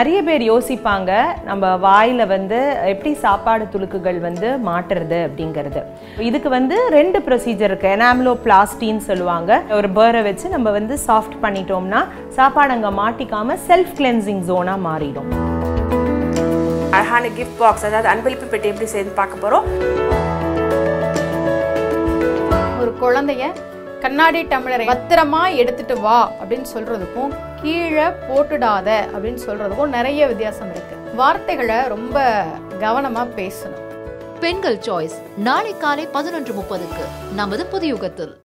நிறைய பேர் யோசிப்பாங்க நம்ம வாயில வந்து எப்படி சாப்பாடு துளுக்குகள் வந்து மாட்டுறது அப்படிங்கிறது இதுக்கு வந்து ரெண்டு ப்ரொசீஜர் இருக்கு எனாம்லோ பிளாஸ்டின்னு சொல்லுவாங்க ஒரு பேரை வச்சு நம்ம வந்து சாஃப்ட் பண்ணிட்டோம்னா சாப்பாடு அங்கே மாட்டிக்காம செல்ஃப் கிளென்சிங் ஜோனா மாறிடும் அழகான கிஃப்ட் பாக்ஸ் அதாவது அன்பளிப்பு பெட்டி எப்படி செய்து பார்க்க போகிறோம் ஒரு குழந்தைய கண்ணாடி டம்ளரை பத்திரமா எடுத்துட்டு வா அப்படின்னு சொல்றதுக்கும் கீழே போட்டுடாத அப்படின்னு சொல்றதுக்கும் நிறைய வித்தியாசம் இருக்கு வார்த்தைகளை ரொம்ப கவனமா பேசணும் பெண்கள் சாய்ஸ் நாளை காலை பதினொன்று முப்பதுக்கு நமது புதியுகத்தில்